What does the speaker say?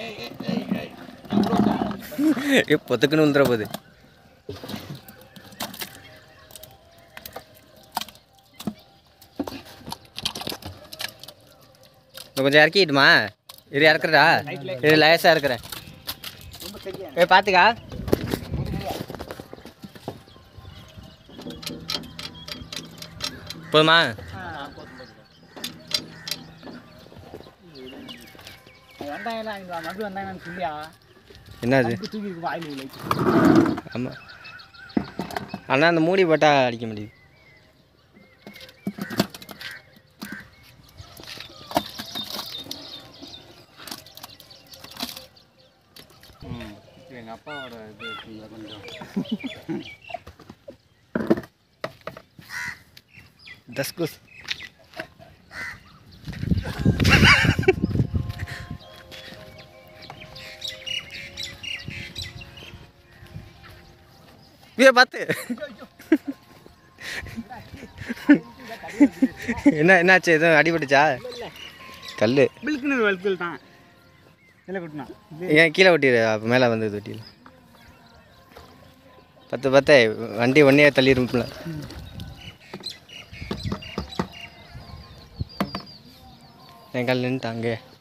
ஏ பொத்துக்குன்னு வந்துட போகுது இன்னும் கொஞ்சம் இறக்கிட்டுமா இது இறக்குறடா இது லேசாக இருக்கிறேன் ஏ பார்த்துக்கா போதுமா வெங்காயம்லாம் இங்கே நடு வெங்காயம் சொல்லியா என்னது அப்படி தூக்கி இருக்கு வாயில் உள்ள ஆமாம் ஆனால் அந்த மூடி போட்டால் அடிக்க முடியுது எங்கள் அப்பாவோட இது இருக்குல்ல கொஞ்சம் தஸ்குஸ் வீர பார்த்து என்ன என்னாச்சு எதுவும் அடிபட்டுச்சா கல் பில்க்குன்னு வல்குல் தான் இல்லை குட்டினா ஏன் கீழே ஒட்டிடு அப்போ மேலே வந்தது ஒட்டியில் பத்து பத்து வண்டி ஒன்றே தள்ளிரும்ல என் கால் நின்றுட்டான் அங்கே